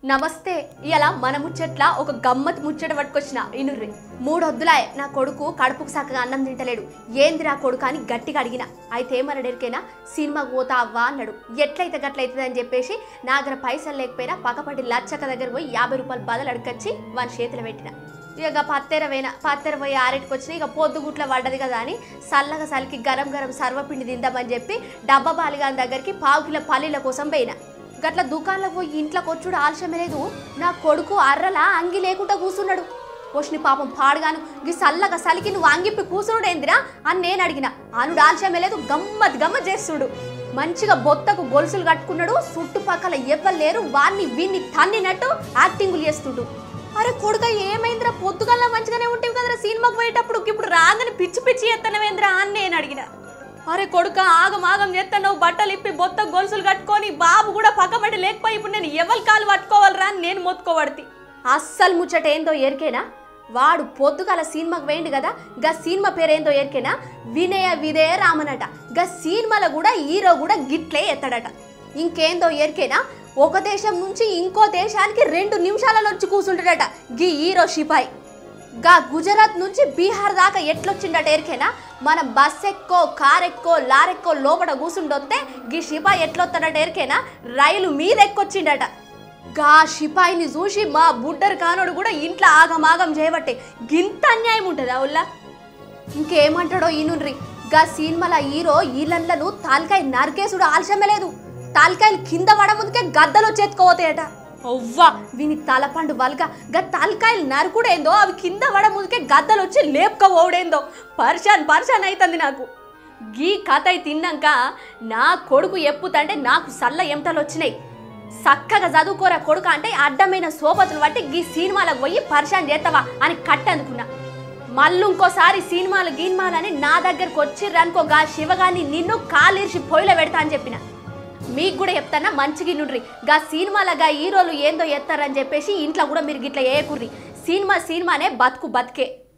నమస్తే ఇలా మన ముచ్చట్ల ఒక గమ్మత్ ముచ్చట పట్టుకొచ్చిన ఇనుర్రి మూడొద్దులాయ్ నా కొడుకు కడుపుకు సక్కగా అన్నం తింటలేడు ఏంది నా కొడుకు అని గట్టిగా అడిగిన అయితే ఏమన్నాడెరికైనా సినిమాకు పోతా అవ్వా అన్నాడు ఎట్లయితే గట్లయితుంది అని చెప్పేసి నా దగ్గర పైసలు లేకపోయినా పక్కపట్టి లచ్చక్క దగ్గర పోయి యాభై రూపాయలు బదులు అడగచ్చి వాని చేతిలో పెట్టిన ఇక పత్తెర పోయిన పత్తెర పోయి ఆరెటికి వచ్చిన ఇక పొద్దుగుట్ల పడ్డది కదా అని సల్లగా సలికి గరం గరం సర్వపిండి తిందామని చెప్పి డబ్బా బాలిగాని దగ్గరికి పావు కిలో పల్లీల కోసం పోయిన గట్ల దుకాణంలో పోయి ఇంట్లోకి వచ్చుడు ఆలస్యమే లేదు నా కొడుకు అర్రలా అంగి లేకుండా కూసున్నాడు పోషిని పాపం పాడుగాను గీ సల్లగా సలికి నువ్వు అంగిప్పి కూసునుడు ఏందిరా అని నేను అడిగిన అనుడు ఆలస్యమే లేదు గమ్మత్ గమ్మత్ చేస్తుడు మంచిగా బొత్తకు గొలుసులు కట్టుకున్నాడు చుట్టుపక్కల ఎవ్వరు లేరు వాన్ని వీన్ని తన్నినట్టు యాక్టింగులు చేస్తుండు అరే కొడుక ఏమైందిరా పొద్దుగల్లా మంచిగానే ఉంటావు కదరా సినిమాకి పోయేటప్పుడు ఇప్పుడు రాగానే పిచ్చి పిచ్చి ఎత్తనవేంద్రా అని నేను అడిగిన అరే కొడుక ఆగం ఆగం చేస్తాను బట్టలు ఇప్పి బొత్త గొలుసులు కట్టుకొని బాబు కూడా పక్కబడి లేకపోయి ఇప్పుడు నేను ఎవరి కాలు పట్టుకోవాలరా అని నేను మొత్తుకోబడితి అస్సలు ముచ్చట ఏందో ఎరికేనా వాడు పొద్దుగాల సినిమాకి వేయండి కదా గా సినిమా పేరేందో ఎరికేనా వినయ విధేయ రామనట గా సినిమాలో కూడా హీరో కూడా గిట్లే ఎత్తాడట ఇంకేందో ఎరికేనా ఒక దేశం నుంచి ఇంకో దేశానికి రెండు నిమిషాలలో వచ్చి కూర్చుంటాడట గీ హీరో షిపాయి గా గుజరాత్ నుంచి బీహార్ దాకా ఎట్లొచ్చిండట ఎరికేనా మనం బస్ ఎక్కో కార్ ఎక్కో లారెక్కో లోపల కూసుండొస్తే గీ షిపాయి ఎట్లొస్తాడట ఎరికేనా రైలు మీద ఎక్కొచ్చిండట గా షిపాయిని చూసి మా బుడ్డర్ కానోడు కూడా ఇంట్లో ఆగమాగం చేయబట్టే గింత అన్యాయం ఉంటుందా ఉల్లా ఇంకేమంటాడో ఈనుండ్రి గా సినిమాల హీరో ఈలన్లను తాల్కాయ నరికేసుడు ఆలస్యమే లేదు తాల్కాయలు కింద పడ ముందుకే గద్దలో చేతుకోపోతాయట అవ్వా విని తలపండు వల్గా గా తలకాయలు నరుకుడేందో అవి కింద పడ ముందుకే గద్దలు వచ్చి లేపుకపోవడేందో పర్షాన్ పర్షాన్ అవుతుంది నాకు గీ కథ అయి తిన్నాక నా కొడుకు ఎప్పుతంటే నాకు సల్ల ఎంటలు వచ్చినాయి చక్కగా చదువుకోరా కొడుక అంటే అడ్డమైన సోపతులు బట్టి గీ సినిమాలకు పోయి పరిశాన్ చేస్తావా అని కట్టనుకున్నా మళ్ళీ ఇంకోసారి సినిమాలు గీన్మాలని నా దగ్గరకు వచ్చిర్రనుకో గా శివగాని నిన్ను కాలిరిసి పొయ్యిలో పెడతా అని చెప్పిన మీకు కూడా చెప్తానా మంచిగా నుండ్రి గా సినిమాల గా హీరోలు ఏందో ఎత్తారని చెప్పేసి ఇంట్లో కూడా మీరు గిట్లా ఏకుర్రి సినిమా సినిమానే బతుకు బతికే